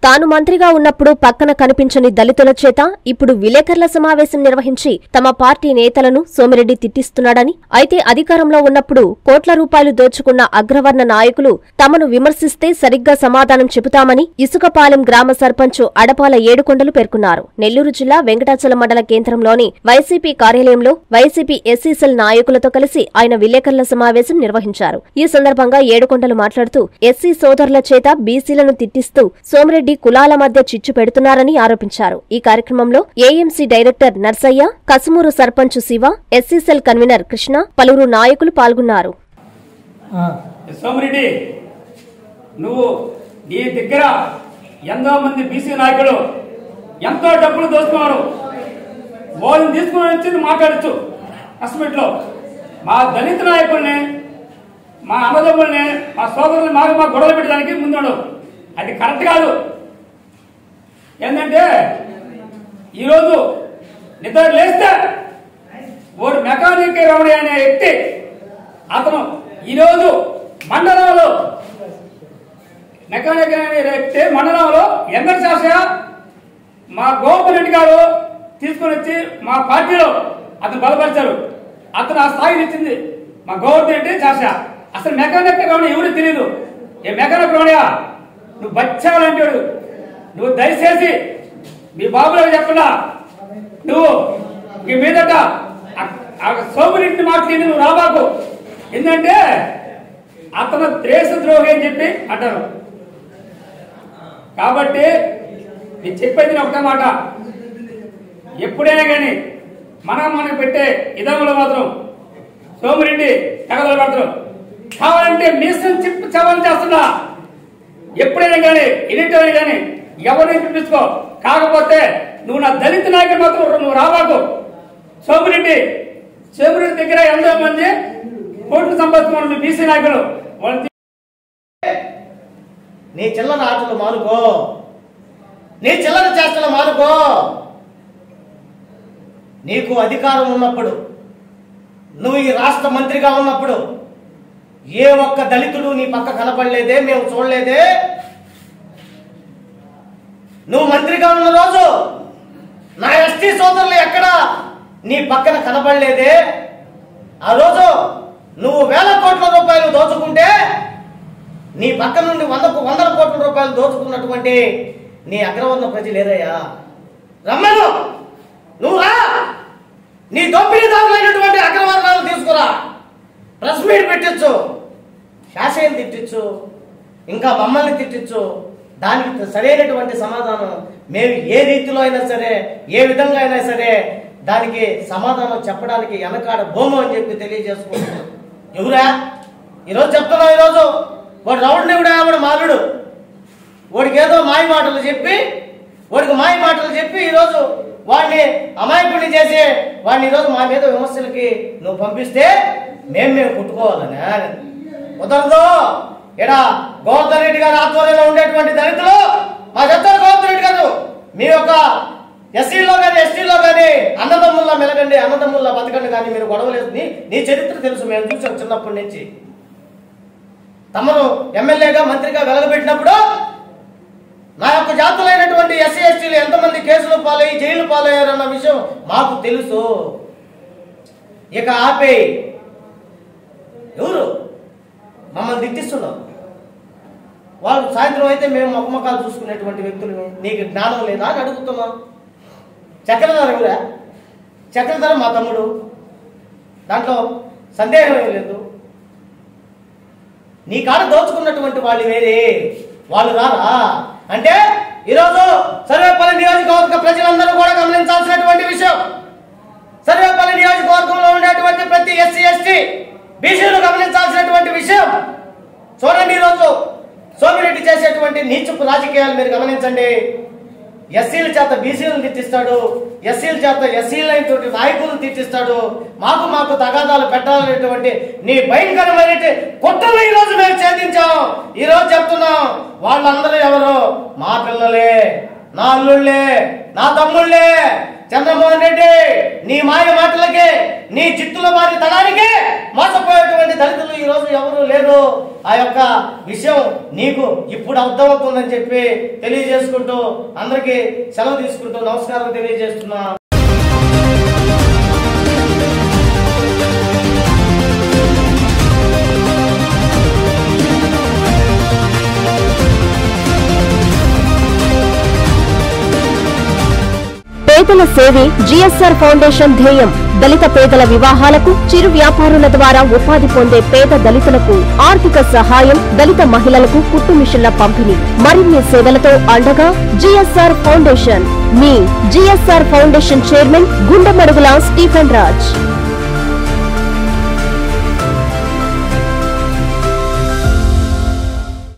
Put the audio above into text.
తాను మంత్రిగా ఉన్నప్పుడు పక్కన కనిపించని దళితుల చేత ఇప్పుడు విలేకరుల సమావేశం నిర్వహించి తమ పార్టీ నేతలను సోమిరెడ్డి తిట్టిస్తున్నాడని అయితే అధికారంలో ఉన్నప్పుడు కోట్ల రూపాయలు దోచుకున్న అగ్రవర్ణ నాయకులు తమను విమర్శిస్తే సరిగ్గా సమాధానం చెబుతామని ఇసుకపాలెం గ్రామ సర్పంచ్ అడపాల ఏడుకొండలు పేర్కొన్నారు నెల్లూరు జిల్లా వెంకటాచలం మండల కేంద్రంలోని వైసీపీ కార్యాలయంలో వైసీపీ ఎస్సీసెల్ నాయకులతో కలిసి ఆయన విలేకరుల సమావేశం నిర్వహించారు ఈ సందర్భంగా ఏడుకొండలు మాట్లాడుతూ ఎస్సీ సోదరుల చేత బీసీలను తిట్టిస్తూ సోమిరెడ్డి కులాల మధ్య చిచ్చు పెడుతున్నారని ఆరోపించారు ఈ కార్యక్రమంలో AMC director Narsaiah Kasumuru sarpanch Shiva SC cell convener Krishna పలువురు నాయకులు పాల్గొన్నారు సోమిరెడ్డి నువ్వు నీ దగ్గర ఎంతో మంది బీసీ నాయకులు ఎంతో డబ్బులు దోచుకున్నారు వాళ్ళని తీసుకుని వచ్చి మాట్లాడచ్చు అసెంబ్లీలో మా దళిత నాయకుల్ని మా అన్నదమ్ముల్ని మా సోదరుల్ని మాకు మా గొడవలు పెట్టడానికి ముందున్నాడు అది కరెక్ట్ కాదు ఏంటంటే ఈరోజు నిద్ర లేస్తే ఓడు మెకానిక్ రమణ అనే వ్యక్తి అతను ఈరోజు మండలంలో మెకానిక్ అనే వ్యక్తి మండలంలో ఎందరి శాసయ మా గోవర్ధన్ రెడ్డి గారు తీసుకొని వచ్చి మా పార్టీలో అతను బలపరిచారు అతను ఆ స్థాయిని ఇచ్చింది మా గోవర్ధన్ రెడ్డి శాసయ అసలు మెకానిక్ రమణ ఎవరు తెలియదు ఏ మెకానిక్ రమణయా నువ్వు బచ్చాలంటాడు నువ్వు దయచేసి మీ బాబులకు చెప్పకుండా నువ్వు ఈ మీదట సోమరింటి మాటలు నువ్వు రాబాకు ఎందుకంటే అతను దేశ ద్రోహి అని చెప్పి అంటారు కాబట్టి నేను చెప్పేది ఒకటే మాట ఎప్పుడైనా కానీ మనం మనం పెట్టే ఇదంలో మాత్రం సోమిరెడ్డి తగదలు మాత్రం కావాలంటే మీసం చెప్పి చవని చేస్తున్నా ఎప్పుడైనా కానీ ఎన్నిటైనా కానీ ఎవరిని పిలిపించుకో కాకపోతే నువ్వు నా దళిత నాయకుడు మాత్రం నువ్వు రావాకు సోమిరెడ్డి సోమిరెడ్డి దగ్గర ఎంతో మంది కోట్లు సంపాదించుకున్న బీసీ నాయకులు వాళ్ళు నీ చిల్లర ఆటలు మానుకో నీ చిల్లర చేష్టలు మానుకో నీకు అధికారం ఉన్నప్పుడు నువ్వు ఈ రాష్ట్ర మంత్రిగా ఉన్నప్పుడు ఏ ఒక్క దళితుడు నీ పక్క కనపడలేదే మేము చూడలేదే నువ్వు మంత్రిగా ఉన్న రోజు నా ఎస్టీ సోదరులు ఎక్కడ నీ పక్కన కనపడలేదే ఆ రోజు నువ్వు వేల కోట్ల రూపాయలు దోచుకుంటే నీ పక్క నుండి వందకు వందల కోట్ల రూపాయలు దోచుకున్నటువంటి నీ అగ్రవర్ణ ప్రజలు ఏదయ్యా రమ్మను నువ్వు రా నీ దోపిడీదారులైనటువంటి అగ్రవర్ణాలు తీసుకురా ప్రెస్ మీట్ పెట్టించు శాసయం తిట్టించు ఇంకా మమ్మల్ని తిట్టించు దానికి సరైనటువంటి సమాధానం మేము ఏ రీతిలో అయినా సరే ఏ విధంగా అయినా సరే దానికి సమాధానం చెప్పడానికి వెనకాడ భూము అని చెప్పి తెలియజేసుకుంటున్నాం ఎవరా ఈరోజు చెప్తున్నాం ఈరోజు వాడు రౌండ్ కూడా వాడు మాలుడు వాడికి ఏదో మాయ మాటలు చెప్పి వాడికి మాయ మాటలు చెప్పి ఈరోజు వాడిని అమాయకుడిని చేసి వాడిని ఈరోజు మా మీద విమర్శలకి నువ్వు పంపిస్తే మేము మేము కుట్టుకోవాలని కుదరదు ఇక్కడ గోవర్ధన్ రెడ్డి గారి ఆధ్వర్యంలో ఉండేటువంటి దళితులు మా చెప్తారు గోవర్ధన్ రెడ్డి గారు మీ యొక్క ఎస్సీలో కానీ ఎస్టీలో కానీ అన్నదమ్ముల్లా మెలగండి అన్నదమ్ముల్లా బతకండి కానీ మీరు గొడవలేదు నీ నీ చరిత్ర తెలుసు మేము చూసాం చిన్నప్పటి నుంచి తమను ఎమ్మెల్యేగా మంత్రిగా వెలగబెట్టినప్పుడు నా యొక్క జాతులైనటువంటి ఎస్సీ ఎస్టీలు ఎంతమంది కేసులు పాలయ్యి జైలు పాలయ్యారన్న విషయం మాకు తెలుసు ఇక ఆపే ఎవరు మమ్మల్ని దిట్టిస్తున్నాం వాళ్ళు సాయంత్రం అయితే మేము మొక్కమొక్కలు చూసుకునేటువంటి వ్యక్తులు నీకు జ్ఞానం లేదా అని అడుగుతున్నాం చక్రధర ఎవరా చక్రధర మా తమ్ముడు దాంట్లో సందేహం ఏం లేదు నీ కాడ దోచుకున్నటువంటి వాళ్ళు వేరే వాళ్ళు రారా అంటే ఈరోజు సర్వేపల్లి నియోజకవర్గ ప్రజలందరూ కూడా గమనించాల్సినటువంటి విషయం సర్వేపల్లి నియోజకవర్గంలో ఉండేటువంటి ప్రతి ఎస్సీ ఎస్టీ బీసీలు గమనించాల్సినటువంటి విషయం చూడండి ఈరోజు సోమిరెడ్డి చేసేటువంటి నీచపు రాజకీయాలు మీరు గమనించండి ఎస్సీల చేత బీసీలను తిట్టిస్తాడు ఎస్సీల చేత ఎస్సీలైనటువంటి నాయకులను తిట్టిస్తాడు మాకు మాకు తగాదాలు పెట్టాలనేటువంటి నీ భయంకరమైన కుట్రలు ఈ రోజు మేము ఛేదించాం ఈ రోజు చెప్తున్నాం వాళ్ళందరూ ఎవరు మా పిల్లలే నా అల్లుళ్ళే నా తమ్ముళ్ళే చంద్రమోహన్ రెడ్డి నీ మాయ మాటలకి నీ చిత్తుల వారి తనానికి మోసపోయేటువంటి దళితులు ఈ రోజు ఎవరు లేరు ఆ యొక్క విషయం నీకు ఇప్పుడు అర్థమవుతుందని చెప్పి తెలియజేసుకుంటూ అందరికీ సెలవు తీసుకుంటూ నమస్కారం తెలియజేస్తున్నా పేదల సేవే జిఎస్ఆర్ ఫౌండేషన్ ధ్యేయం దళిత పేదల వివాహాలకు చిరు వ్యాపారుల ద్వారా ఉపాధి పొందే పేద దళితులకు ఆర్థిక సహాయం దళిత మహిళలకు కుట్టు మిషన్ల పంపిణీ మరిన్ని సేవలతో అండగా జిఎస్ఆర్ ఫౌండేషన్ మీ GSR foundation chairman Gundamadugula Stephen Raj